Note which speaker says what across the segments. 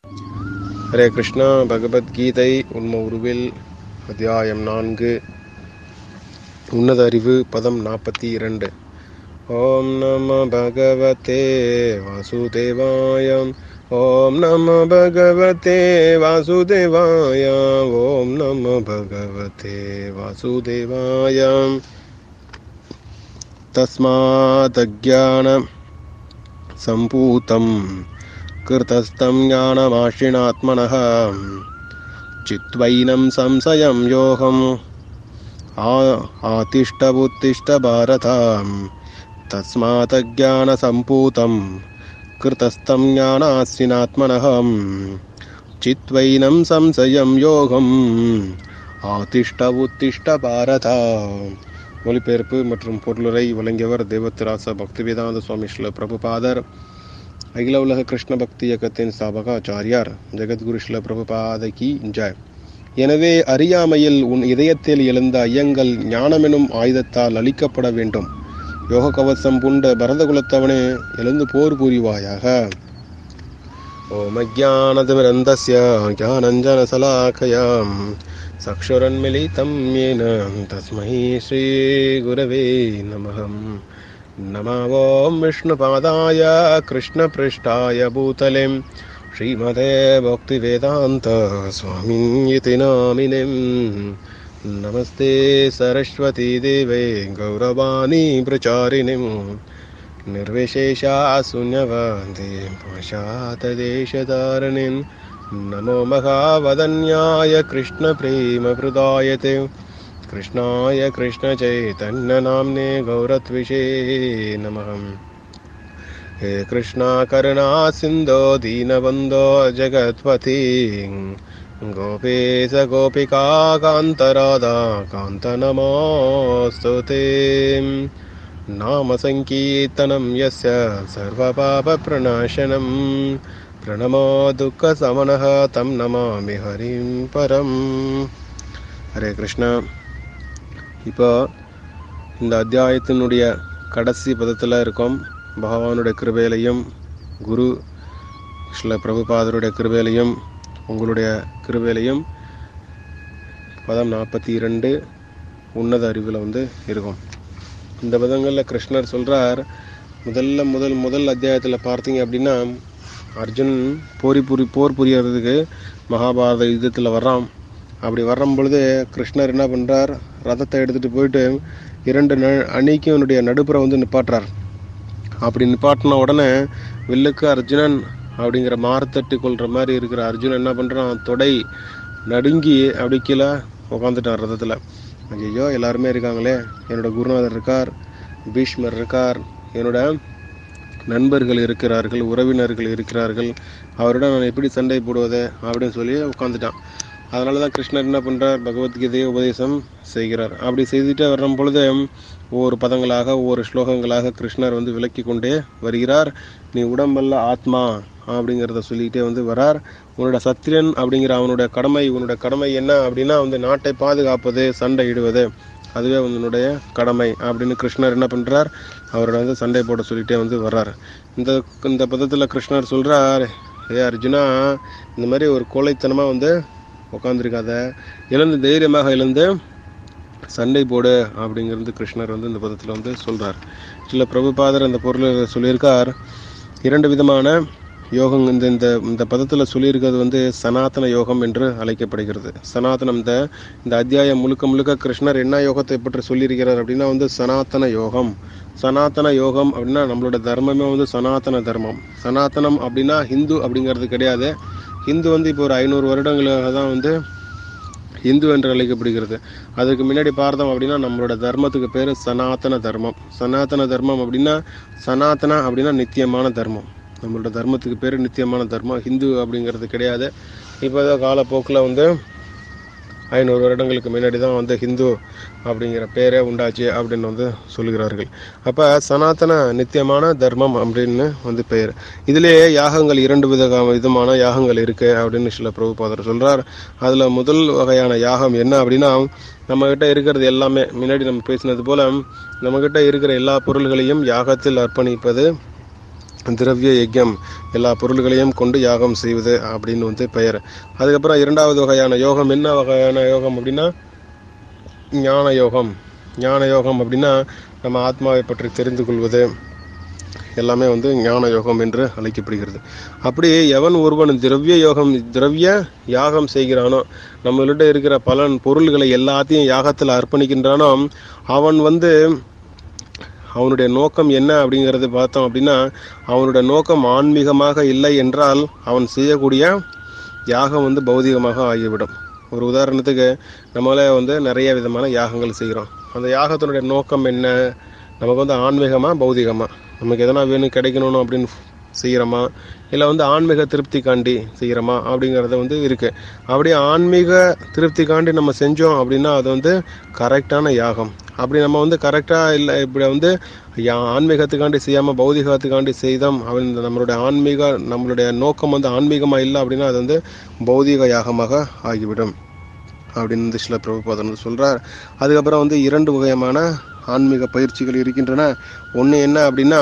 Speaker 1: ஹரே கிருஷ்ணா பகவத்கீதை உண்ம உருவில் அத்தியாயம் நான்கு உன்னத அறிவு பதம் நாற்பத்தி இரண்டு ஓம் நம பகவதே வாசுதேவாயம் ஓம் நம பகவதே வாசுதேவாய ஓம் நம பகவதே வாசுதேவாயம் தஸ்மாத் அஜானம் सम्पूतं कृतस्तं ज्ञानमाशिणात्मनः चित्वैनं संशयं योऽहम् आ- आतिष्ठबुत्तिष्ठ भारत तस्मात् कृतस्तं ज्ञानास्विनात्मनः चित्वैनं संशयं योगम् ஆதிஷ்ட உத்திஷ்ட பாரத மொழிபெயர்ப்பு மற்றும் பொருளுரை வழங்கியவர் தேவத்திராச பக்திவேதாந்த சுவாமி ஸ்ரீல பிரபுபாதர் அகில உலக கிருஷ்ண பக்தி இயக்கத்தின் ஸ்தாபக ஆச்சாரியார் ஜெகத்குரு ஸ்ரீல பிரபுபாதகி ஜெய் எனவே அறியாமையில் உன் இதயத்தில் எழுந்த ஐயங்கள் ஞானமெனும் ஆயுதத்தால் அழிக்கப்பட வேண்டும் யோக கவசம் புண்ட பரதகுலத்தவனே எழுந்து போர் புரிவாயாக ஓம் அஜானதமிரந்தஸ்ய ஞானஞ்சனசலாக்கயாம் चक्षुरन्मिलितं येन तस्मै श्रीगुरवे नमः नमो ॐ विष्णुपादाय कृष्णपृष्ठाय भूतले श्रीमते भक्तिवेदान्त स्वामिन्यति नामिनिम् नमस्ते सरस्वती देवे गौरवाणी प्रचारिणीम् निर्विशेषा शून्यवादे पाशातदेशधारणिन् नमो महावदन्याय कृष्णप्रेमप्रदायते कृष्णाय कृष्णचैतन्यनाम्ने गौरत्विषे नमः हे कृष्णा करुणा सिन्धो दीनबन्धो जगत्पति गोपेश गोपिका कान्तराधा कान्तनमोऽस्तु ते नामसङ्कीर्तनं यस्य सर्वपापप्रणाशनम् பிரணமோ துக்க சமனஹ தம் நமாமி ஹரிம் பரம் ஹரே கிருஷ்ணா இப்போ இந்த அத்தியாயத்தினுடைய கடைசி பதத்தில் இருக்கோம் பகவானுடைய கிருபையிலையும் குரு ஸ்ரீல பிரபுபாதருடைய கிருபையிலையும் உங்களுடைய கிருபையிலையும் பதம் நாற்பத்தி இரண்டு உன்னத அறிவில் வந்து இருக்கும் இந்த பதங்களில் கிருஷ்ணர் சொல்கிறார் முதல்ல முதல் முதல் அத்தியாயத்தில் பார்த்தீங்க அப்படின்னா அர்ஜுன் போரி புரி போர் புரியறதுக்கு மகாபாரத யுத்தத்தில் வர்றான் அப்படி வர்றும் பொழுது கிருஷ்ணர் என்ன பண்ணுறார் ரதத்தை எடுத்துகிட்டு போயிட்டு இரண்டு ந அணிக்கும் என்னுடைய நடுப்புற வந்து நிப்பாட்டுறார் அப்படி நிப்பாட்டின உடனே வில்லுக்கு அர்ஜுனன் அப்படிங்கிற மாரத்தட்டு கொள்கிற மாதிரி இருக்கிற அர்ஜுனன் என்ன பண்ணுறான் தொடை நடுங்கி அப்படி கீழே உக்காந்துட்டான் ரதத்தில் ஐயோ எல்லாருமே இருக்காங்களே என்னோட குருநாதர் இருக்கார் பீஷ்மர் இருக்கார் என்னோட நண்பர்கள் இருக்கிறார்கள் உறவினர்கள் இருக்கிறார்கள் அவருடன் நான் எப்படி சண்டை போடுவது அப்படின்னு சொல்லி உட்காந்துட்டான் அதனால தான் கிருஷ்ணர் என்ன பண்ணுறார் பகவத்கீதையை உபதேசம் செய்கிறார் அப்படி செய்துட்டு வரும் பொழுது ஒவ்வொரு பதங்களாக ஒவ்வொரு ஸ்லோகங்களாக கிருஷ்ணர் வந்து விளக்கி கொண்டே வருகிறார் நீ உடம்பல்ல ஆத்மா அப்படிங்கிறத சொல்லிக்கிட்டே வந்து வரார் உன்னோட சத்திரன் அப்படிங்கிற அவனுடைய கடமை உன்னோட கடமை என்ன அப்படின்னா வந்து நாட்டை பாதுகாப்பது சண்டை இடுவது அதுவே உன்னுடைய கடமை அப்படின்னு கிருஷ்ணர் என்ன பண்ணுறார் அவரோட வந்து சண்டை போட சொல்லிட்டே வந்து வர்றார் இந்த இந்த பதத்தில் கிருஷ்ணர் சொல்கிறார் ஏ அர்ஜுனா இந்த மாதிரி ஒரு கோழைத்தனமாக வந்து உட்காந்துருக்காத எழுந்து தைரியமாக எழுந்து சண்டை போடு அப்படிங்கிறது கிருஷ்ணர் வந்து இந்த பதத்தில் வந்து சொல்கிறார் சில பிரபுபாதர் அந்த பொருளை சொல்லியிருக்கார் இரண்டு விதமான யோகம் இந்த இந்த இந்த பதத்தில் சொல்லியிருக்கிறது வந்து சனாதன யோகம் என்று அழைக்கப்படுகிறது சனாதனம் இந்த இந்த அத்தியாயம் முழுக்க முழுக்க கிருஷ்ணர் என்ன யோகத்தை பற்றி சொல்லியிருக்கிறார் அப்படின்னா வந்து சனாதன யோகம் சனாதன யோகம் அப்படின்னா நம்மளோட தர்மமே வந்து சனாதன தர்மம் சனாதனம் அப்படின்னா ஹிந்து அப்படிங்கிறது கிடையாது ஹிந்து வந்து இப்போ ஒரு ஐநூறு வருடங்களாக தான் வந்து இந்து என்று அழைக்கப்படுகிறது அதுக்கு முன்னாடி பார்த்தோம் அப்படின்னா நம்மளோட தர்மத்துக்கு பேர் சனாதன தர்மம் சனாதன தர்மம் அப்படின்னா சனாதன அப்படின்னா நித்தியமான தர்மம் நம்மளோட தர்மத்துக்கு பேர் நித்தியமான தர்மம் ஹிந்து அப்படிங்கிறது கிடையாது இப்போ காலப்போக்கில் வந்து ஐநூறு வருடங்களுக்கு முன்னாடி தான் வந்து ஹிந்து அப்படிங்கிற பேரே உண்டாச்சு அப்படின்னு வந்து சொல்கிறார்கள் அப்போ சனாதன நித்தியமான தர்மம் அப்படின்னு வந்து பெயர் இதிலேயே யாகங்கள் இரண்டு வித விதமான யாகங்கள் இருக்கு அப்படின்னு சில பிரபுபாதர் சொல்றார் அதில் முதல் வகையான யாகம் என்ன அப்படின்னா நம்மக்கிட்ட இருக்கிறது எல்லாமே முன்னாடி நம்ம பேசினது போல நம்மக்கிட்ட இருக்கிற எல்லா பொருள்களையும் யாகத்தில் அர்ப்பணிப்பது திரவிய யஜ்யம் எல்லா பொருள்களையும் கொண்டு யாகம் செய்வது அப்படின்னு வந்து பெயர் அதுக்கப்புறம் இரண்டாவது வகையான யோகம் என்ன வகையான யோகம் அப்படின்னா ஞான யோகம் ஞான யோகம் அப்படின்னா நம்ம ஆத்மாவை பற்றி தெரிந்து கொள்வது எல்லாமே வந்து ஞான யோகம் என்று அழைக்கப்படுகிறது அப்படி எவன் ஒருவன் திரவிய யோகம் திரவிய யாகம் செய்கிறானோ நம்மள்கிட்ட இருக்கிற பலன் பொருள்களை எல்லாத்தையும் யாகத்தில் அர்ப்பணிக்கின்றானோ அவன் வந்து அவனுடைய நோக்கம் என்ன அப்படிங்கிறது பார்த்தோம் அப்படின்னா அவனுடைய நோக்கம் ஆன்மீகமாக இல்லை என்றால் அவன் செய்யக்கூடிய யாகம் வந்து பௌதிகமாக ஆகிவிடும் ஒரு உதாரணத்துக்கு நம்மளே வந்து நிறைய விதமான யாகங்கள் செய்கிறோம் அந்த யாகத்தினுடைய நோக்கம் என்ன நமக்கு வந்து ஆன்மீகமா பௌதிகமா நமக்கு எதனா வேணும் கிடைக்கணும் அப்படின்னு செய்கிறோமா இல்லை வந்து ஆன்மீக திருப்தி காண்டி செய்கிறோமா அப்படிங்கிறது வந்து இருக்கு அப்படியே ஆன்மீக திருப்தி காண்டி நம்ம செஞ்சோம் அப்படின்னா அது வந்து கரெக்டான யாகம் அப்படி நம்ம வந்து கரெக்டாக இல்லை இப்படி வந்து யா- ஆன்மீகத்துக்காண்டி செய்யாமல் பௌதிகத்துக்காண்டி செய்தோம் அப்படின்னு நம்மளுடைய ஆன்மீக நம்மளுடைய நோக்கம் வந்து ஆன்மீகமாக இல்லை அப்படின்னா அது வந்து பௌதிக யாகமாக ஆகிவிடும் அப்படின்னு வந்து சில பிரபுபாதன் வந்து சொல்றார் அதுக்கப்புறம் வந்து இரண்டு வகையான ஆன்மீக பயிற்சிகள் இருக்கின்றன ஒன்று என்ன அப்படின்னா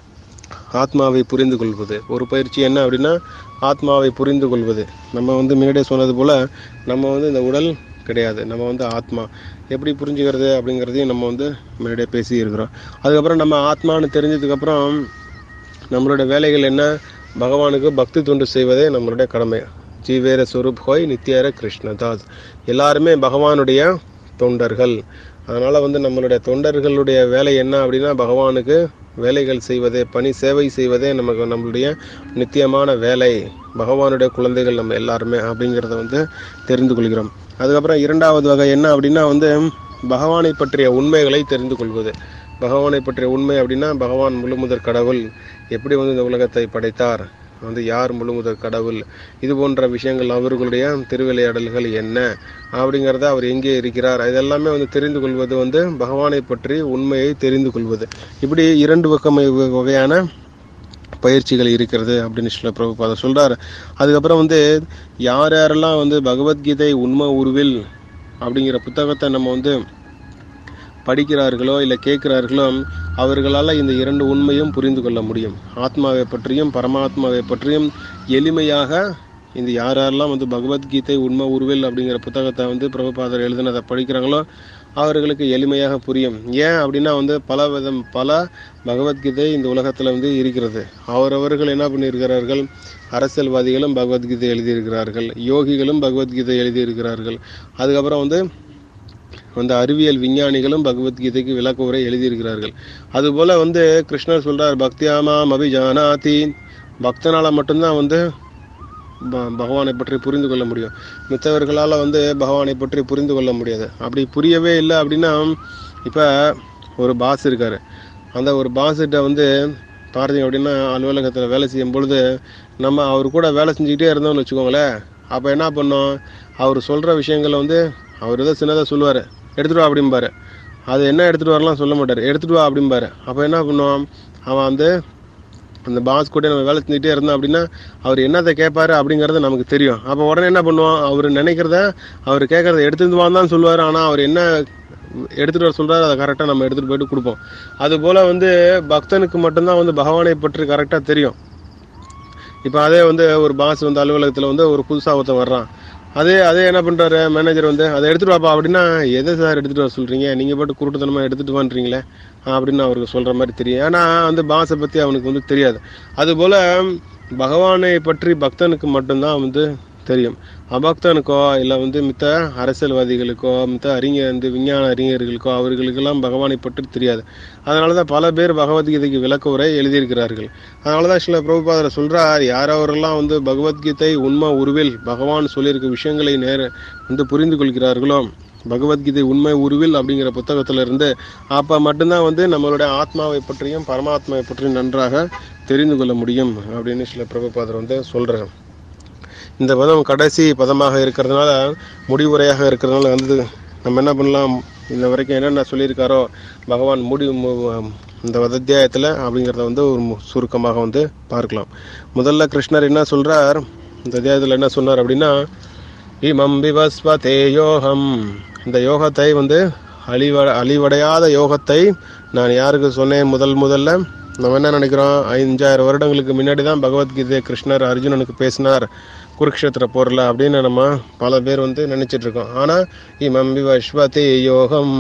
Speaker 1: ஆத்மாவை புரிந்து கொள்வது ஒரு பயிற்சி என்ன அப்படின்னா ஆத்மாவை புரிந்து கொள்வது நம்ம வந்து முன்னாடியே சொன்னது போல நம்ம வந்து இந்த உடல் கிடையாது நம்ம வந்து ஆத்மா எப்படி புரிஞ்சுக்கிறது அப்படிங்கிறதையும் நம்ம வந்து முன்னாடியே பேசி இருக்கிறோம் அதுக்கப்புறம் நம்ம ஆத்மான்னு தெரிஞ்சதுக்கப்புறம் நம்மளுடைய வேலைகள் என்ன பகவானுக்கு பக்தி தொண்டு செய்வதே நம்மளுடைய கடமை ஜீவேர ஸ்வரூப் ஹோய் நித்யேர கிருஷ்ணதாஸ் எல்லாருமே பகவானுடைய தொண்டர்கள் அதனால வந்து நம்மளுடைய தொண்டர்களுடைய வேலை என்ன அப்படின்னா பகவானுக்கு வேலைகள் செய்வதே பணி சேவை செய்வதே நமக்கு நம்மளுடைய நித்தியமான வேலை பகவானுடைய குழந்தைகள் நம்ம எல்லாருமே அப்படிங்கிறத வந்து தெரிந்து கொள்கிறோம் அதுக்கப்புறம் இரண்டாவது வகை என்ன அப்படின்னா வந்து பகவானை பற்றிய உண்மைகளை தெரிந்து கொள்வது பகவானை பற்றிய உண்மை அப்படின்னா பகவான் முழுமுதற் கடவுள் எப்படி வந்து இந்த உலகத்தை படைத்தார் வந்து யார் முழுமுதற் கடவுள் இது போன்ற விஷயங்கள் அவர்களுடைய திருவிளையாடல்கள் என்ன அப்படிங்கிறத அவர் எங்கே இருக்கிறார் இதெல்லாமே வந்து தெரிந்து கொள்வது வந்து பகவானை பற்றி உண்மையை தெரிந்து கொள்வது இப்படி இரண்டு வகமை வகையான பயிற்சிகள் இருக்கிறது அப்படின்னு சில பிரபுபாத சொல்றார் அதுக்கப்புறம் வந்து யார் யாரெல்லாம் வந்து பகவத்கீதை உண்மை உருவில் அப்படிங்கிற புத்தகத்தை நம்ம வந்து படிக்கிறார்களோ இல்லை கேட்கிறார்களோ அவர்களால் இந்த இரண்டு உண்மையும் புரிந்து கொள்ள முடியும் ஆத்மாவை பற்றியும் பரமாத்மாவை பற்றியும் எளிமையாக இந்த யார் யாரெல்லாம் வந்து பகவத்கீதை உண்மை உருவில் அப்படிங்கிற புத்தகத்தை வந்து பிரபுபாதர் எழுதினதை படிக்கிறாங்களோ அவர்களுக்கு எளிமையாக புரியும் ஏன் அப்படின்னா வந்து பல விதம் பல பகவத்கீதை இந்த உலகத்தில் வந்து இருக்கிறது அவரவர்கள் என்ன பண்ணியிருக்கிறார்கள் அரசியல்வாதிகளும் பகவத்கீதை எழுதியிருக்கிறார்கள் யோகிகளும் பகவத்கீதை எழுதியிருக்கிறார்கள் அதுக்கப்புறம் வந்து வந்து அறிவியல் விஞ்ஞானிகளும் பகவத்கீதைக்கு விளக்க உரை எழுதியிருக்கிறார்கள் அதுபோல வந்து கிருஷ்ணர் சொல்றார் பக்தியாமாம் அபிஜானாதி பக்தனால மட்டும்தான் வந்து ப- பகவானை பற்றி புரிந்து கொள்ள முடியும் மித்தவர்களால் வந்து பகவானை பற்றி புரிந்து கொள்ள முடியாது அப்படி புரியவே இல்லை அப்படின்னா இப்போ ஒரு பாஸ் இருக்காரு அந்த ஒரு பாஸ்கிட்ட வந்து பார்த்தீங்க அப்படின்னா அலுவலகத்தில் வேலை செய்யும் பொழுது நம்ம அவர் கூட வேலை செஞ்சுக்கிட்டே இருந்தோம்னு வச்சுக்கோங்களேன் அப்போ என்ன பண்ணோம் அவர் சொல்கிற விஷயங்களை வந்து அவர் ஏதோ சின்னதாக சொல்லுவார் எடுத்துட்டு வா அப்படிம்பாரு அது என்ன எடுத்துட்டு வரலாம் சொல்ல மாட்டார் எடுத்துட்டு வா அப்படிம்பாரு அப்போ என்ன பண்ணுவான் அவன் வந்து அந்த பாஸ் கூட நம்ம வேலை செஞ்சுட்டே இருந்தோம் அப்படின்னா அவர் என்னத்தை கேட்பாரு அப்படிங்கிறது நமக்கு தெரியும் அப்போ உடனே என்ன பண்ணுவோம் அவர் நினைக்கிறத அவர் கேட்கறத எடுத்துட்டு வான்னு தான் சொல்லுவார் ஆனால் அவர் என்ன எடுத்துட்டு வர சொல்றாரு அதை கரெக்டாக நம்ம எடுத்துட்டு போயிட்டு கொடுப்போம் அது போல வந்து பக்தனுக்கு மட்டும்தான் வந்து பகவானை பற்றி கரெக்டாக தெரியும் இப்போ அதே வந்து ஒரு பாஸ் வந்து அலுவலகத்தில் வந்து ஒரு புதுசாக ஒருத்தன் வர்றான் அதே அதே என்ன பண்ணுறாரு மேனேஜர் வந்து அதை எடுத்துட்டு வாப்பா அப்படின்னா எதை சார் எடுத்துட்டு வர சொல்கிறீங்க நீங்கள் பாட்டு குருட்டுத்தனமாக எடுத்துட்டு வான்றீங்களே அப்படின்னு அவருக்கு சொல்கிற மாதிரி தெரியும் ஏன்னா அந்த பாஸை பற்றி அவனுக்கு வந்து தெரியாது அதுபோல் பகவானை பற்றி பக்தனுக்கு மட்டும்தான் வந்து தெரியும் அபக்தனுக்கோ இல்லை வந்து மித்த அரசியல்வாதிகளுக்கோ மித்த அறிஞர் வந்து விஞ்ஞான அறிஞர்களுக்கோ அவர்களுக்கெல்லாம் பகவானை பற்றி தெரியாது அதனால தான் பல பேர் பகவத்கீதைக்கு விளக்க உரை எழுதியிருக்கிறார்கள் அதனால தான் சில பிரபுபாதர் சொல்றார் யாரவரெல்லாம் வந்து பகவத்கீதை உண்மை உருவில் பகவான் சொல்லியிருக்க விஷயங்களை நேர வந்து புரிந்து கொள்கிறார்களோ பகவத்கீதை உண்மை உருவில் அப்படிங்கிற புத்தகத்துல இருந்து அப்ப மட்டும்தான் வந்து நம்மளுடைய ஆத்மாவை பற்றியும் பரமாத்மாவை பற்றியும் நன்றாக தெரிந்து கொள்ள முடியும் அப்படின்னு சில பிரபுபாதர் வந்து சொல்றாங்க இந்த பதம் கடைசி பதமாக இருக்கிறதுனால முடிவுரையாக இருக்கிறதுனால வந்து நம்ம என்ன பண்ணலாம் இந்த வரைக்கும் என்னென்ன சொல்லியிருக்காரோ பகவான் முடி மு- இந்த அத்தியாயத்தில் அப்படிங்கிறத வந்து ஒரு மு- சுருக்கமாக வந்து பார்க்கலாம் முதல்ல கிருஷ்ணர் என்ன சொல்றார் இந்த அத்தியாயத்தில் என்ன சொன்னார் அப்படின்னா இமம் விவஸ்வதே யோகம் இந்த யோகத்தை வந்து அழிவ அழிவடையாத யோகத்தை நான் யாருக்கு சொன்னேன் முதல் முதல்ல நம்ம என்ன நினைக்கிறோம் அஞ்சாயிரம் வருடங்களுக்கு முன்னாடி தான் பகவத்கீதை கிருஷ்ணர் அர்ஜுனனுக்கு பேசினார் குருக்ஷேத்திர போரில் அப்படின்னு நம்ம பல பேர் வந்து நினைச்சிட்டு இருக்கோம் ஆனால் இமம் விவஸ்வதி யோகம்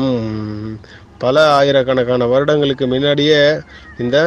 Speaker 1: பல ஆயிரக்கணக்கான வருடங்களுக்கு முன்னாடியே இந்த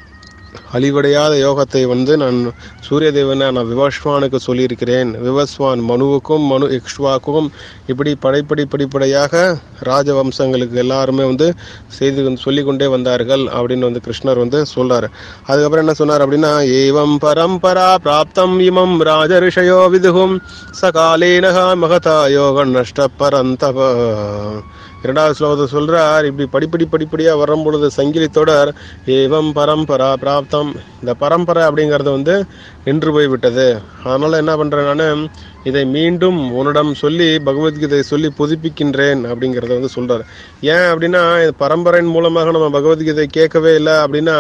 Speaker 1: அழிவடையாத யோகத்தை வந்து நான் சூரிய தேவனை நான் விவஸ்வானுக்கு சொல்லியிருக்கிறேன் விவஸ்வான் மனுவுக்கும் மனு இக்ஷ்வாக்கும் இப்படி படைப்படி படிப்படியாக ராஜவம்சங்களுக்கு எல்லாருமே வந்து செய்து சொல்லி கொண்டே வந்தார்கள் அப்படின்னு வந்து கிருஷ்ணர் வந்து சொல்றாரு அதுக்கப்புறம் என்ன சொன்னார் அப்படின்னா ஏவம் பரம்பரா பிராப்தம் இமம் ராஜரிஷயோ விதுகும் சகாலேனகா மகதா யோக நஷ்ட பரந்தப இரண்டாவது ஸ்லோகத்தை சொல்றார் இப்படி படிப்படி படிப்படியா வரும் பொழுது சங்கிலி தொடர் ஏவம் பரம்பரா பிராப்தம் இந்த பரம்பரை அப்படிங்கிறது வந்து நின்று போய்விட்டது அதனால என்ன பண்றேன் நான் இதை மீண்டும் உன்னிடம் சொல்லி பகவத்கீதை சொல்லி புதுப்பிக்கின்றேன் அப்படிங்கிறத வந்து சொல்றாரு ஏன் அப்படின்னா இது பரம்பரையின் மூலமாக நம்ம பகவத்கீதை கேட்கவே இல்லை அப்படின்னா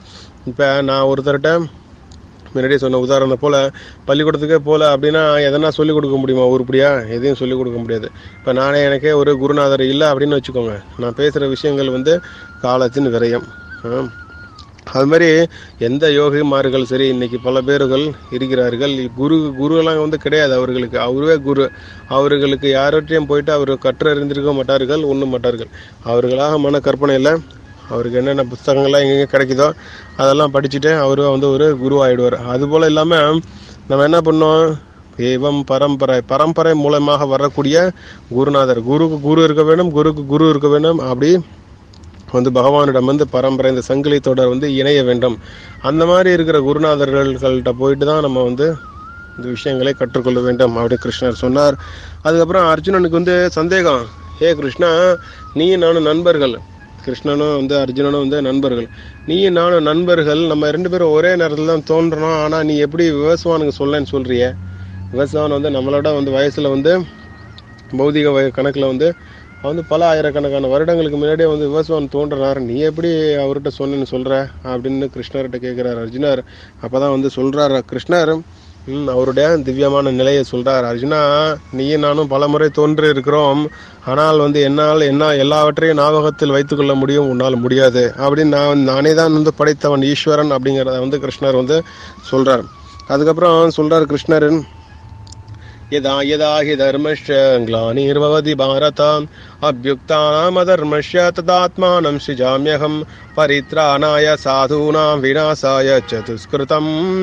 Speaker 1: இப்ப நான் ஒருத்தர்கிட்ட முன்னாடியே சொன்ன உதாரணம் போல பள்ளிக்கூடத்துக்கே போல அப்படின்னா எதனா சொல்லிக் கொடுக்க முடியுமா உருப்படியா எதையும் சொல்லிக் கொடுக்க முடியாது இப்போ நானே எனக்கே ஒரு குருநாதர் இல்லை அப்படின்னு வச்சுக்கோங்க நான் பேசுகிற விஷயங்கள் வந்து காலத்தின் விரயம் ஆ. அது மாதிரி எந்த யோகிமார்கள் சரி இன்னைக்கு பல பேர்கள் இருக்கிறார்கள் குரு குருலாம் வந்து கிடையாது அவர்களுக்கு அவருவே குரு அவர்களுக்கு யார்கிட்டையும் போயிட்டு அவர் கற்றறிந்திருக்க மாட்டார்கள் ஒன்றும் மாட்டார்கள் அவர்களாக மன கற்பனையில் அவருக்கு என்னென்ன புஸ்தகங்கள்லாம் எங்கெங்கே கிடைக்குதோ அதெல்லாம் படிச்சுட்டு அவரு வந்து ஒரு குரு ஆயிடுவார் அதுபோல் இல்லாமல் நம்ம என்ன பண்ணோம் ஏவம் பரம்பரை பரம்பரை மூலமாக வரக்கூடிய குருநாதர் குருக்கு குரு இருக்க வேண்டும் குருக்கு குரு இருக்க வேண்டும் அப்படி வந்து பகவானிடம் வந்து பரம்பரை இந்த சங்கிலி தொடர் வந்து இணைய வேண்டும் அந்த மாதிரி இருக்கிற குருநாதர்கள்கிட்ட போயிட்டு தான் நம்ம வந்து இந்த விஷயங்களை கற்றுக்கொள்ள வேண்டும் அப்படி கிருஷ்ணர் சொன்னார் அதுக்கப்புறம் அர்ஜுனனுக்கு வந்து சந்தேகம் ஹே கிருஷ்ணா நீ நானும் நண்பர்கள் கிருஷ்ணனும் வந்து அர்ஜுனனும் வந்து நண்பர்கள் நீயும் நானும் நண்பர்கள் நம்ம ரெண்டு பேரும் ஒரே நேரத்தில் தான் தோன்றணும் ஆனால் நீ எப்படி விவசாயனுக்கு சொல்லன்னு சொல்றிய விவசாயம் வந்து நம்மளோட வந்து வயசுல வந்து பௌதிக வய கணக்கில் வந்து அவன் வந்து பல ஆயிரக்கணக்கான வருடங்களுக்கு முன்னாடியே வந்து விவசாயம் தோன்றினார் நீ எப்படி அவர்கிட்ட சொன்னேன்னு சொல்ற அப்படின்னு கிருஷ்ணர்கிட்ட கேட்குறாரு அர்ஜுனர் அப்பதான் வந்து சொல்றாரு கிருஷ்ணர் ம், அவருடைய திவ்யமான நிலையை சொல்றார் அர்ஜுனா நீயும் நானும் பலமுறை தோன்றி இருக்கிறோம் ஆனால் வந்து என்னால் என்ன எல்லாவற்றையும் ஞாபகத்தில் வைத்துக்கொள்ள முடியும் உன்னால் முடியாது அப்படின்னு நான் நானே தான் வந்து படைத்தவன் ஈஸ்வரன் அப்படிங்கிறத வந்து கிருஷ்ணர் வந்து சொல்றார் அதுக்கப்புறம் சொல்றார் கிருஷ்ணர் यदा यदा हि धर्मस्य ग्लानिर्भवति भारत अभ्युक्तानामधर्मस्य तदात्मानं सृजाम्यहं परित्राणाय साधूनां विनाशाय च दुष्कृतं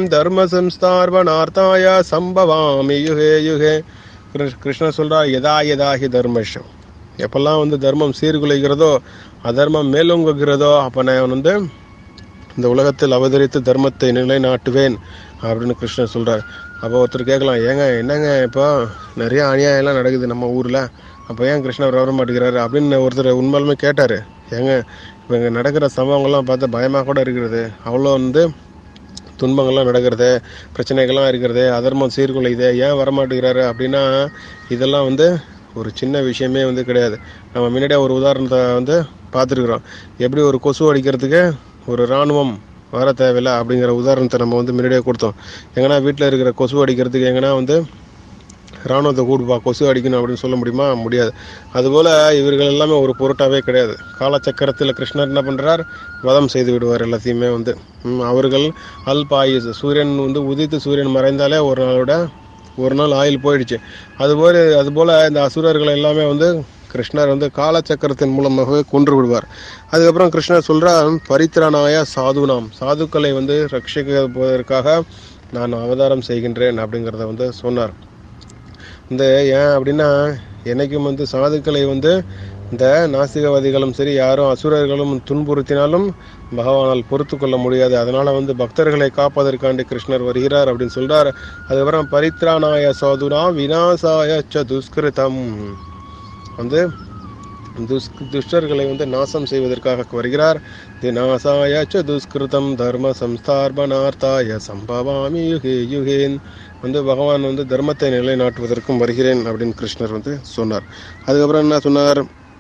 Speaker 1: धर्मसंस्थापनार्थाय सम्भवामि युगे युगे கிருஷ்- கிருஷ்ணர் சொல்றா யதா யதா ஹி தர்மஷம் எப்பெல்லாம் வந்து தர்மம் சீர்குலைகிறதோ அதர்மம் மேலோங்குகிறதோ அப்போ நான் வந்து இந்த உலகத்தில் அவதரித்து தர்மத்தை நிலைநாட்டுவேன் அப்படின்னு கிருஷ்ணர் சொல்றார் அப்போ ஒருத்தர் கேட்கலாம் ஏங்க என்னங்க இப்போ நிறைய அநியாயம்லாம் நடக்குது நம்ம ஊர்ல அப்போ ஏன் கிருஷ்ணர் வர மாட்டேங்கிறாரு அப்படின்னு ஒருத்தர் உண்மையாலுமே கேட்டாரு ஏங்க இப்போ இங்கே நடக்கிற சம்பவங்கள்லாம் பார்த்தா பயமாக கூட இருக்கிறது அவ்வளோ வந்து துன்பங்கள்லாம் நடக்கிறது பிரச்சனைகள்லாம் இருக்கிறது அதர்மம் சீர்குலையுது ஏன் வரமாட்டேங்கிறாரு அப்படின்னா இதெல்லாம் வந்து ஒரு சின்ன விஷயமே வந்து கிடையாது நம்ம முன்னாடியே ஒரு உதாரணத்தை வந்து பார்த்துருக்குறோம் எப்படி ஒரு கொசு அடிக்கிறதுக்கு ஒரு இராணுவம் வர தேவையில்லை அப்படிங்கிற உதாரணத்தை நம்ம வந்து முன்னாடியே கொடுத்தோம் எங்கன்னா வீட்டில் இருக்கிற கொசு அடிக்கிறதுக்கு எங்கன்னா வந்து இராணுவத்தை கூடுப்பா கொசு அடிக்கணும் அப்படின்னு சொல்ல முடியுமா முடியாது அதுபோல் இவர்கள் எல்லாமே ஒரு பொருட்டாவே கிடையாது காலச்சக்கரத்தில் கிருஷ்ணர் என்ன பண்ணுறார் வதம் செய்து விடுவார் எல்லாத்தையுமே வந்து ம், அவர்கள் அல் பாயுஸ் சூரியன் வந்து உதித்து சூரியன் மறைந்தாலே ஒரு நாளோட ஒரு நாள் ஆயில் போயிடுச்சு அதுபோல் அதுபோல் இந்த அசுரர்கள் எல்லாமே வந்து கிருஷ்ணர் வந்து காலச்சக்கரத்தின் மூலமாகவே கொன்று விடுவார் அதுக்கப்புறம் கிருஷ்ணர் சொல்றார் பரித்ராணாய சாதுனாம் சாதுக்களை வந்து ரட்சிப்பதற்காக நான் அவதாரம் செய்கின்றேன் அப்படிங்கிறத வந்து சொன்னார் இந்த ஏன் அப்படின்னா என்னைக்கும் வந்து சாதுக்களை வந்து இந்த நாஸ்திகவாதிகளும் சரி யாரும் அசுரர்களும் துன்புறுத்தினாலும் பகவானால் பொறுத்து கொள்ள முடியாது அதனால வந்து பக்தர்களை காப்பதற்காண்டி கிருஷ்ணர் வருகிறார் அப்படின்னு சொல்றார் அதுக்கப்புறம் பரித்ராணாய சாதுனா விநாசாய ச துஷ்கிருதம் வந்து துஸ் துஷ்டர்களை வந்து நாசம் செய்வதற்காக வருகிறார் தினாசாய ச துஷ்கிருதம் தர்ம சம்ஸ்தார்பனார்த்தாய சம்பவாமி யுகே யுகேன் வந்து பகவான் வந்து தர்மத்தை நிலைநாட்டுவதற்கும் வருகிறேன் அப்படின்னு கிருஷ்ணர் வந்து சொன்னார் அதுக்கப்புறம் என்ன சொன்னார்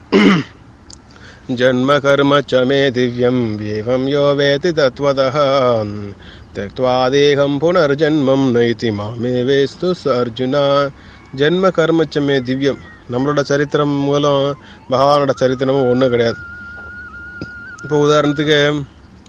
Speaker 1: ஜன்ம கர்ம ச மே திவ்யம் ஏவம் யோ வேதி தத்வதः त्यक्त्वा தேகம் புனர்ஜன்மம் நைதி மாமே வேஸ்து அர்ஜுனா ஜென்ம கர்ம ச மே திவ்யம் நம்மளோட சரித்திரம் மூலம் பகவானோட சரித்திரமும் ஒன்றும் கிடையாது இப்போ உதாரணத்துக்கு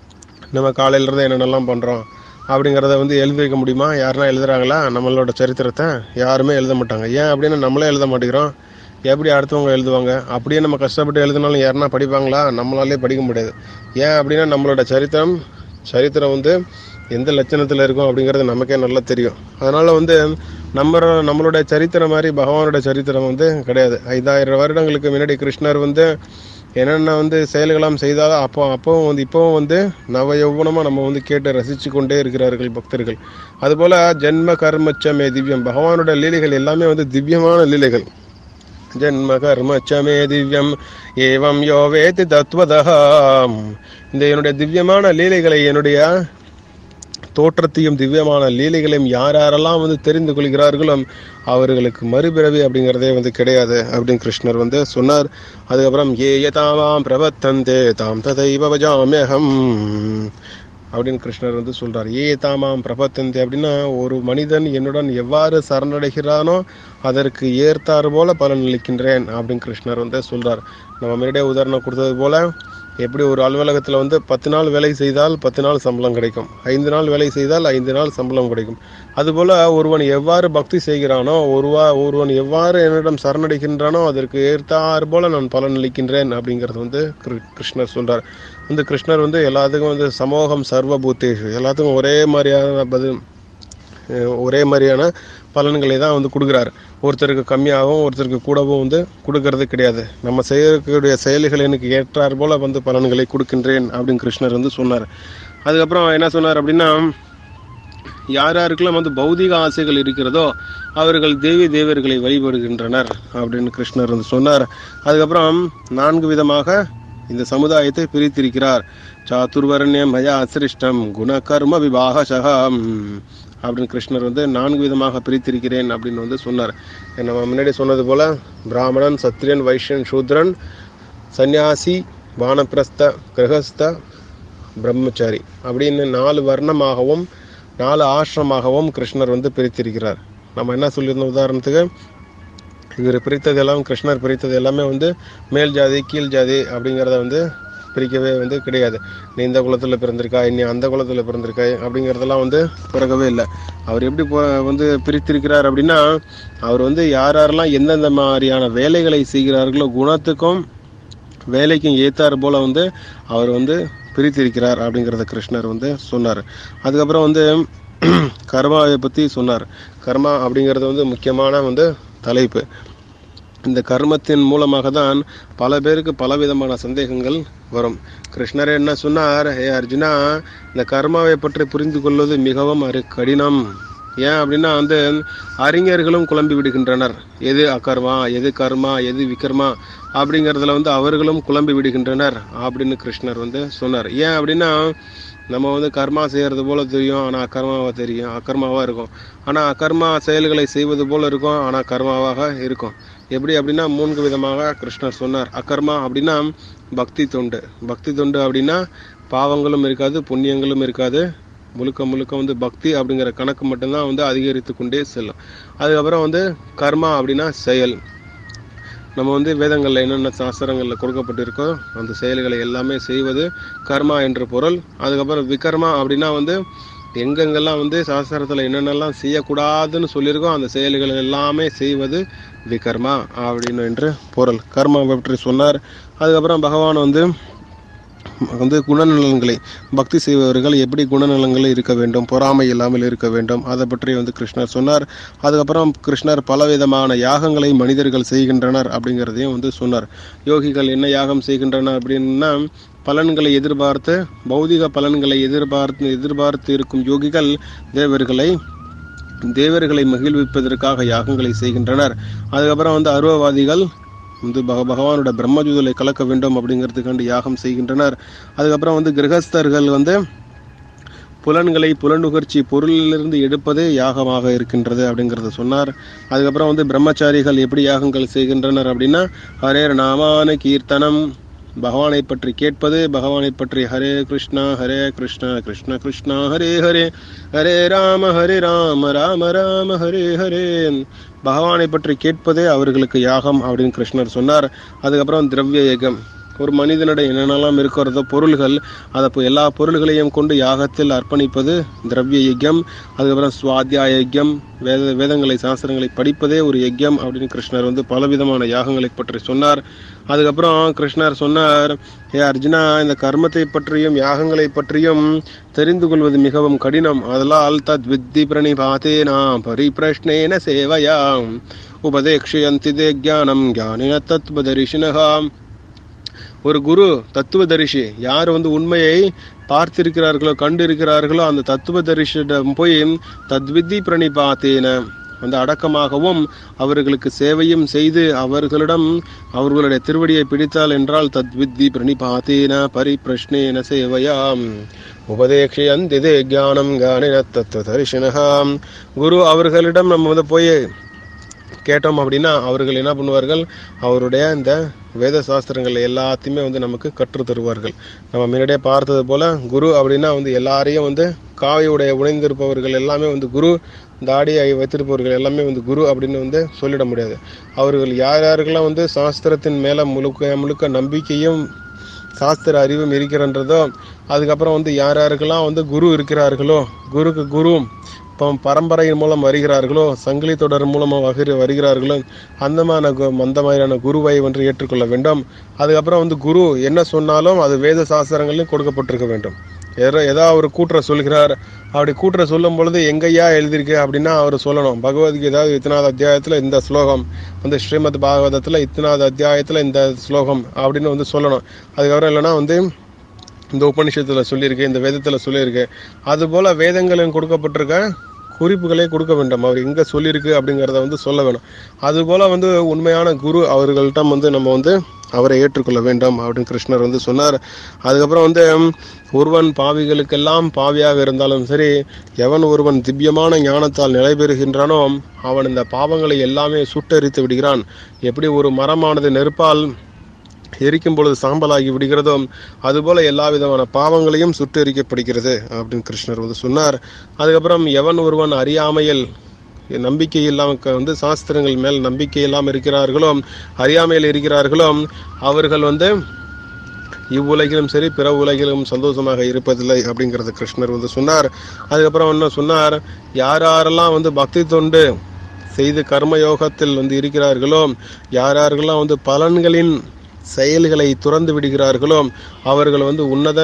Speaker 1: நம்ம காலையில இருந்து என்னென்னலாம் பண்ணுறோம் அப்படிங்கிறத வந்து எழுதி வைக்க முடியுமா யாருன்னா எழுதுறாங்களா நம்மளோட சரித்திரத்தை யாருமே எழுத மாட்டாங்க ஏன் அப்படின்னு நம்மளே எழுத மாட்டேங்கிறோம் எப்படி அடுத்தவங்க எழுதுவாங்க அப்படியே நம்ம கஷ்டப்பட்டு எழுதினாலும் யாருன்னா படிப்பாங்களா நம்மளாலே படிக்க முடியாது ஏன் அப்படின்னா நம்மளோட சரித்திரம் சரித்திரம் வந்து எந்த லட்சணத்தில் இருக்கும் அப்படிங்கிறது நமக்கே நல்லா தெரியும் அதனால வந்து நம்ம நம்மளுடைய சரித்திரம் மாதிரி பகவானோட சரித்திரம் வந்து கிடையாது ஐந்தாயிரம் வருடங்களுக்கு முன்னாடி கிருஷ்ணர் வந்து என்னென்ன வந்து செயல்களாம் செய்தாலும் அப்போ அப்பவும் வந்து இப்போவும் வந்து நவ யௌவனமாக நம்ம வந்து கேட்டு ரசித்து கொண்டே இருக்கிறார்கள் பக்தர்கள் அதுபோல் ஜென்ம கர்மச்சமே திவ்யம் பகவானோட லீலைகள் எல்லாமே வந்து திவ்யமான லீலைகள் ஜென்ம கர்மச்சமே திவ்யம் ஏவம் யோ வேதி தத்வதம் இந்த என்னுடைய திவ்யமான லீலைகளை என்னுடைய தோற்றத்தையும் திவ்யமான லீலைகளையும் யார் யாரெல்லாம் வந்து தெரிந்து கொள்கிறார்களோ அவர்களுக்கு மறுபிறவி அப்படிங்கிறதே வந்து கிடையாது அப்படின்னு கிருஷ்ணர் வந்து சொன்னார் அதுக்கப்புறம் ஏ யதாவாம் பிரபத்தந்தே தாம் ததைவ பஜாமியகம் அப்படின்னு கிருஷ்ணர் வந்து சொல்றார் ஏ தாமாம் பிரபத்தந்தே அப்படின்னா ஒரு மனிதன் என்னுடன் எவ்வாறு சரணடைகிறானோ அதற்கு ஏற்றாறு போல பலன் அளிக்கின்றேன் அப்படின்னு கிருஷ்ணர் வந்து சொல்றார் நம்ம முன்னாடியே உதாரணம் கொடுத்தது போல எப்படி ஒரு அலுவலகத்தில் வந்து பத்து நாள் வேலை செய்தால் பத்து நாள் சம்பளம் கிடைக்கும் ஐந்து நாள் வேலை செய்தால் ஐந்து நாள் சம்பளம் கிடைக்கும் அதுபோல ஒருவன் எவ்வாறு பக்தி செய்கிறானோ ஒருவா ஒருவன் எவ்வாறு என்னிடம் சரணடைகின்றானோ அதற்கு ஏற்றாறு போல நான் பலன் அளிக்கின்றேன் அப்படிங்கிறது வந்து கிரு- கிருஷ்ணர் சொல்றார் வந்து கிருஷ்ணர் வந்து எல்லாத்துக்கும் வந்து சமூகம் சர்வபூத்தேஷு எல்லாத்துக்கும் ஒரே மாதிரியான பதில் அஹ் ஒரே மாதிரியான பலன்களை தான் வந்து கொடுக்குறாரு ஒருத்தருக்கு கம்மியாகவும் ஒருத்தருக்கு கூடவும் வந்து கொடுக்கறது கிடையாது நம்ம செய்யக்கூடிய செயல்கள் எனக்கு ஏற்றார் போல வந்து பலன்களை கொடுக்கின்றேன் அப்படின்னு கிருஷ்ணர் வந்து சொன்னார் அதுக்கப்புறம் என்ன சொன்னார் அப்படின்னா யார் யாருக்கெல்லாம் வந்து பௌதிக ஆசைகள் இருக்கிறதோ அவர்கள் தேவி தேவர்களை வழிபடுகின்றனர் அப்படின்னு கிருஷ்ணர் வந்து சொன்னார் அதுக்கப்புறம் நான்கு விதமாக இந்த சமுதாயத்தை பிரித்திருக்கிறார் சாதுர்வர்ணியம் மயா அசிருஷ்டம் குணகர்ம விபாகசகம் அப்படின்னு கிருஷ்ணர் வந்து நான்கு விதமாக பிரித்திருக்கிறேன் அப்படின்னு வந்து சொன்னார் நம்ம முன்னாடி சொன்னது போல பிராமணன் சத்திரியன் வைஷ்யன் சூத்ரன் சந்நியாசி வானப்பிரஸ்த கிரகஸ்த பிரம்மச்சாரி அப்படின்னு நாலு வர்ணமாகவும் நாலு ஆசிரமாகவும் கிருஷ்ணர் வந்து பிரித்திருக்கிறார் நம்ம என்ன சொல்லியிருந்தோம் உதாரணத்துக்கு இவர் பிரித்தது எல்லாம் கிருஷ்ணர் பிரித்தது எல்லாமே வந்து மேல் ஜாதி கீழ் ஜாதி அப்படிங்கிறத வந்து பிரிக்கவே வந்து கிடையாது நீ இந்த குலத்தில் பிறந்திருக்காய் நீ அந்த குலத்தில் பிறந்திருக்காய் அப்படிங்கிறதெல்லாம் வந்து பிறக்கவே இல்லை அவர் எப்படி போ- வந்து பிரித்திருக்கிறார் அப்படின்னா அவர் வந்து யார் யாரெல்லாம் எந்தெந்த மாதிரியான வேலைகளை செய்கிறார்களோ குணத்துக்கும் வேலைக்கும் ஏத்தாறு போல வந்து அவர் வந்து பிரித்திருக்கிறார் அப்படிங்கிறத கிருஷ்ணர் வந்து சொன்னார் அதுக்கப்புறம் வந்து கர்மாவை பற்றி சொன்னார் கர்மா அப்படிங்கிறது வந்து முக்கியமான வந்து தலைப்பு இந்த கர்மத்தின் மூலமாக தான் பல பேருக்கு பலவிதமான சந்தேகங்கள் வரும் கிருஷ்ணர் என்ன சொன்னார் ஹே அர்ஜுனா இந்த கர்மாவை பற்றி புரிந்து கொள்வது மிகவும் அரு கடினம் ஏன் அப்படின்னா வந்து அறிஞர்களும் குழம்பி விடுகின்றனர் எது அகர்மா எது கர்மா எது விகர்மா அப்படிங்கிறதுல வந்து அவர்களும் குழம்பி விடுகின்றனர் அப்படின்னு கிருஷ்ணர் வந்து சொன்னார் ஏன் அப்படின்னா நம்ம வந்து கர்மா செய்யறது போல தெரியும் ஆனால் அகர்மாவா தெரியும் அகர்மாவா இருக்கும் ஆனால் அகர்மா செயல்களை செய்வது போல இருக்கும் ஆனால் கர்மாவாக இருக்கும் எப்படி அப்படின்னா மூன்று விதமாக கிருஷ்ணர் சொன்னார் அகர்மா அப்படின்னா பக்தி தொண்டு பக்தி தொண்டு அப்படின்னா பாவங்களும் இருக்காது புண்ணியங்களும் இருக்காது முழுக்க முழுக்க வந்து பக்தி அப்படிங்கிற கணக்கு மட்டும்தான் வந்து அதிகரித்து கொண்டே செல்லும் அதுக்கப்புறம் வந்து கர்மா அப்படின்னா செயல் நம்ம வந்து வேதங்களில் என்னென்ன சாஸ்திரங்களில் கொடுக்கப்பட்டிருக்கோ அந்த செயல்களை எல்லாமே செய்வது கர்மா என்ற பொருள் அதுக்கப்புறம் விகர்மா அப்படின்னா வந்து எங்கெங்கெல்லாம் வந்து சாஸ்திரத்தில் என்னென்னலாம் செய்யக்கூடாதுன்னு சொல்லியிருக்கோ அந்த செயல்கள் எல்லாமே செய்வது விகர்மா அப்படின்னு என்று பொருள் கர்மா பற்றி சொன்னார் அதுக்கப்புறம் பகவான் வந்து வந்து குணநலன்களை பக்தி செய்பவர்கள் எப்படி குணநலங்கள் இருக்க வேண்டும் பொறாமை இல்லாமல் இருக்க வேண்டும் அதை பற்றி வந்து கிருஷ்ணர் சொன்னார் அதுக்கப்புறம் கிருஷ்ணர் பலவிதமான யாகங்களை மனிதர்கள் செய்கின்றனர் அப்படிங்கிறதையும் வந்து சொன்னார் யோகிகள் என்ன யாகம் செய்கின்றனர் அப்படின்னா பலன்களை எதிர்பார்த்து பௌதிக பலன்களை எதிர்பார்த்து எதிர்பார்த்து இருக்கும் யோகிகள் தேவர்களை தேவர்களை மகிழ்விப்பதற்காக யாகங்களை செய்கின்றனர் அதுக்கப்புறம் வந்து அருவவாதிகள் வந்து பக பகவானோட பிரம்மஜூதலை கலக்க வேண்டும் அப்படிங்கிறதுக்காண்டி யாகம் செய்கின்றனர் அதுக்கப்புறம் வந்து கிரகஸ்தர்கள் வந்து புலன்களை புலனுகர்ச்சி பொருளிலிருந்து எடுப்பதே யாகமாக இருக்கின்றது அப்படிங்கிறத சொன்னார் அதுக்கப்புறம் வந்து பிரம்மச்சாரிகள் எப்படி யாகங்கள் செய்கின்றனர் அப்படின்னா ஹரேர் நாமான கீர்த்தனம் பகவானை பற்றி கேட்பது பகவானை பற்றி ஹரே கிருஷ்ணா ஹரே கிருஷ்ணா கிருஷ்ண கிருஷ்ணா ஹரே ஹரே ஹரே ராம ஹரே ராம ராம ராம ஹரே ஹரே பகவானை பற்றி கேட்பதே அவர்களுக்கு யாகம் அப்படின்னு கிருஷ்ணர் சொன்னார் அதுக்கப்புறம் திரவிய யகம் ஒரு மனிதனிடம் என்னென்னலாம் இருக்கிறதோ பொருள்கள் அதை இப்போ எல்லா பொருள்களையும் கொண்டு யாகத்தில் அர்ப்பணிப்பது திரவிய யஜ்யம் அதுக்கப்புறம் சுவாத்தியாய யஜ்யம் வேத வேதங்களை சாஸ்திரங்களை படிப்பதே ஒரு யஜ்யம் அப்படின்னு கிருஷ்ணர் வந்து பலவிதமான யாகங்களை பற்றி சொன்னார் அதுக்கப்புறம் கிருஷ்ணர் சொன்னார் ஏ அர்ஜுனா இந்த கர்மத்தை பற்றியும் யாகங்களை பற்றியும் தெரிந்து கொள்வது மிகவும் கடினம் அதலால் தத் வித்தி பிரணிபாத்தேனா பரிபிரஷ்னேன சேவையா உபதேக்ஷயந்தி தே ஜானம் ஞானின தத்வதரிசினகா ஒரு குரு தத்துவதரிசி யார் வந்து உண்மையை பார்த்திருக்கிறார்களோ கண்டு இருக்கிறார்களோ அந்த தத்துவதரிசியிடம் போய் தத்வித்தி பிரணிபாத்தேன அந்த அடக்கமாகவும் அவர்களுக்கு சேவையும் செய்து அவர்களிடம் அவர்களுடைய திருவடியை பிடித்தால் என்றால் தத்வித்தி பிரணிபாத்தேன பரிபிரஷ்னேன சேவையாம் உபதேக்ஷயந்தி தே ஞானம் கானின தத்துவதரிசினகாம் குரு அவர்களிடம் நம்ம வந்து போய் கேட்டோம் அப்படின்னா அவர்கள் என்ன பண்ணுவார்கள் அவருடைய இந்த வேத சாஸ்திரங்கள் எல்லாத்தையுமே வந்து நமக்கு கற்றுத் தருவார்கள் நம்ம முன்னாடியே பார்த்தது போல குரு அப்படின்னா வந்து எல்லாரையும் வந்து காவியுடைய உணைந்திருப்பவர்கள் எல்லாமே வந்து குரு தாடியை வைத்திருப்பவர்கள் எல்லாமே வந்து குரு அப்படின்னு வந்து சொல்லிட முடியாது அவர்கள் யார் யாருக்கெல்லாம் வந்து சாஸ்திரத்தின் மேலே முழுக்க முழுக்க நம்பிக்கையும் சாஸ்திர அறிவும் இருக்கிறன்றதோ அதுக்கப்புறம் வந்து யார் யாருக்கெல்லாம் வந்து குரு இருக்கிறார்களோ குருக்கு குரு இப்போ பரம்பரையின் மூலம் வருகிறார்களோ சங்கிலி தொடர் மூலமாக வகிர வருகிறார்களோ அந்த மாதிரி கு- அந்த மாதிரியான குருவை வந்து ஏற்றுக்கொள்ள வேண்டும் அதுக்கப்புறம் வந்து குரு என்ன சொன்னாலும் அது வேத சாஸ்திரங்களிலும் கொடுக்கப்பட்டிருக்க வேண்டும் ஏதோ ஏதாவது ஒரு கூட்டுற சொல்கிறார் அப்படி கூட்டுற சொல்லும் பொழுது எங்கய்யா எழுதியிருக்கு அப்படின்னா அவர் சொல்லணும் பகவத்கீதாவது இத்தனாவது அத்தியாயத்தில் இந்த ஸ்லோகம் வந்து ஸ்ரீமத் பாகவதத்தில் இத்தனாவது அத்தியாயத்தில் இந்த ஸ்லோகம் அப்படின்னு வந்து சொல்லணும் அதுக்கப்புறம் இல்லைன்னா வந்து இந்த உபனிஷத்துல சொல்லியிருக்கு இந்த வேதத்துல சொல்லியிருக்கு அதுபோல வேதங்களில் கொடுக்கப்பட்டிருக்க குறிப்புகளே கொடுக்க வேண்டும் அவர் எங்க சொல்லியிருக்கு அப்படிங்கிறத வந்து சொல்ல வேணும் அதுபோல வந்து உண்மையான குரு அவர்கள்ட்ட வந்து நம்ம வந்து அவரை ஏற்றுக்கொள்ள வேண்டும் அப்படின்னு கிருஷ்ணர் வந்து சொன்னார் அதுக்கப்புறம் வந்து ஒருவன் பாவிகளுக்கெல்லாம் பாவியாக இருந்தாலும் சரி எவன் ஒருவன் திவ்யமான ஞானத்தால் நிலை பெறுகின்றானோ அவன் இந்த பாவங்களை எல்லாமே சுட்டெரித்து விடுகிறான் எப்படி ஒரு மரமானது நெருப்பால் எரிக்கும் பொழுது சாம்பலாகி விடுகிறதோ அதுபோல எல்லா விதமான பாவங்களையும் சுட்டெரிக்கப்படுகிறது அப்படின்னு கிருஷ்ணர் வந்து சொன்னார் அதுக்கப்புறம் எவன் ஒருவன் அறியாமையில் நம்பிக்கை இல்லாம க- வந்து சாஸ்திரங்கள் மேல் நம்பிக்கை இல்லாமல் இருக்கிறார்களோ அறியாமையில் இருக்கிறார்களோ அவர்கள் வந்து இவ்வுலகிலும் சரி பிற உலகிலும் சந்தோஷமாக இருப்பதில்லை அப்படிங்கறத கிருஷ்ணர் வந்து சொன்னார் அதுக்கப்புறம் என்ன சொன்னார் யார் யாரெல்லாம் வந்து பக்தி தொண்டு செய்து கர்ம யோகத்தில் வந்து இருக்கிறார்களோ யார் யாரெல்லாம் வந்து பலன்களின் செயல்களை துறந்து விடுகிறார்களோ அவர்கள் வந்து உன்னத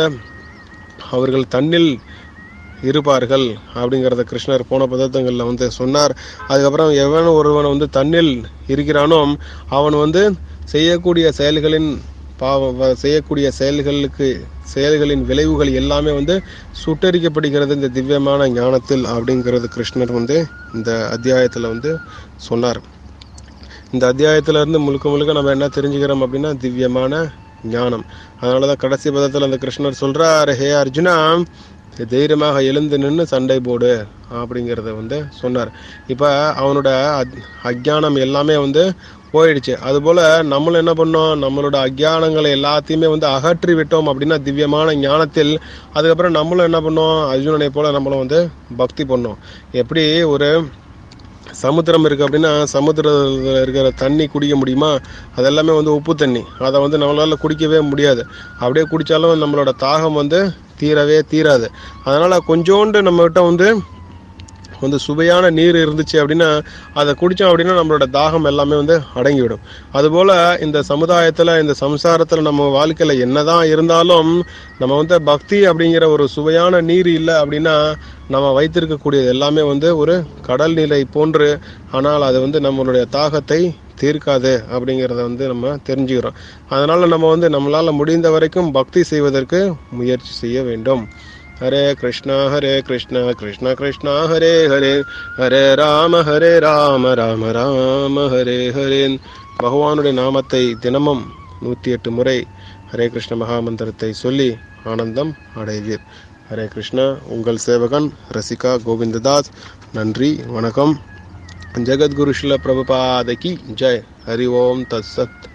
Speaker 1: அவர்கள் தன்னில் இருப்பார்கள் அப்படிங்கிறத கிருஷ்ணர் போன பதார்த்தங்களில் வந்து சொன்னார் அதுக்கப்புறம் எவன் ஒருவன் வந்து தன்னில் இருக்கிறானோ அவன் வந்து செய்யக்கூடிய செயல்களின் பாவ வ- செய்யக்கூடிய செயல்களுக்கு செயல்களின் விளைவுகள் எல்லாமே வந்து சுட்டரிக்கப்படுகிறது இந்த திவ்யமான ஞானத்தில் அப்படிங்கிறது கிருஷ்ணர் வந்து இந்த அத்தியாயத்தில் வந்து சொன்னார் இந்த அத்தியாயத்துல இருந்து முழுக்க முழுக்க நம்ம என்ன தெரிஞ்சுக்கிறோம் அப்படின்னா திவ்யமான ஞானம் அதனால தான் கடைசி பதத்தில் அந்த கிருஷ்ணர் சொல்றார் ஹே அர்ஜுனா தைரியமாக எழுந்து நின்று சண்டை போடு அப்படிங்கிறத வந்து சொன்னார் இப்போ அவனோட அத்- அஜ்ஞானம் எல்லாமே வந்து போயிடுச்சு அதுபோல நம்மளும் என்ன பண்ணோம் நம்மளோட அஜ்ஞானங்களை எல்லாத்தையுமே வந்து அகற்றி விட்டோம் அப்படின்னா திவ்யமான ஞானத்தில் அதுக்கப்புறம் நம்மளும் என்ன பண்ணோம் அர்ஜுனனை போல நம்மளும் வந்து பக்தி பண்ணோம் எப்படி ஒரு சமுத்திரம் இருக்கு அப்படின்னா சமுத்திரத்தில் இருக்கிற தண்ணி குடிக்க முடியுமா அது எல்லாமே வந்து உப்பு தண்ணி அதை வந்து நம்மளால குடிக்கவே முடியாது அப்படியே குடிச்சாலும் நம்மளோட தாகம் வந்து தீரவே தீராது அதனால கொஞ்சோண்டு நம்மகிட்ட வந்து வந்து சுவையான நீர் இருந்துச்சு அப்படின்னா அதை குடித்தோம் அப்படின்னா நம்மளோட தாகம் எல்லாமே வந்து அடங்கிவிடும் அதுபோல் இந்த சமுதாயத்தில் இந்த சம்சாரத்தில் நம்ம வாழ்க்கையில் என்னதான் இருந்தாலும் நம்ம வந்து பக்தி அப்படிங்கிற ஒரு சுவையான நீர் இல்லை அப்படின்னா நம்ம வைத்திருக்கக்கூடியது எல்லாமே வந்து ஒரு கடல் நிலை போன்று ஆனால் அது வந்து நம்மளுடைய தாகத்தை தீர்க்காது அப்படிங்கிறத வந்து நம்ம தெரிஞ்சுக்கிறோம் அதனால நம்ம வந்து நம்மளால் முடிந்த வரைக்கும் பக்தி செய்வதற்கு முயற்சி செய்ய வேண்டும் ஹரே கிருஷ்ணா ஹரே கிருஷ்ணா கிருஷ்ண கிருஷ்ணா ஹரே ஹரே ஹரே ராம ஹரே ராம ராம ராம ஹரே ஹரே பகவானுடைய நாமத்தை தினமும் நூற்றி எட்டு முறை ஹரே கிருஷ்ண மகாமந்திரத்தை சொல்லி ஆனந்தம் அடைவீர் ஹரே கிருஷ்ணா உங்கள் சேவகன் ரசிகா கோவிந்ததாஸ் நன்றி வணக்கம் ஜெகத்குரு ஸ்ரீல பிரபுபாதகி ஜெய் ஹரி ஓம் தத் சத்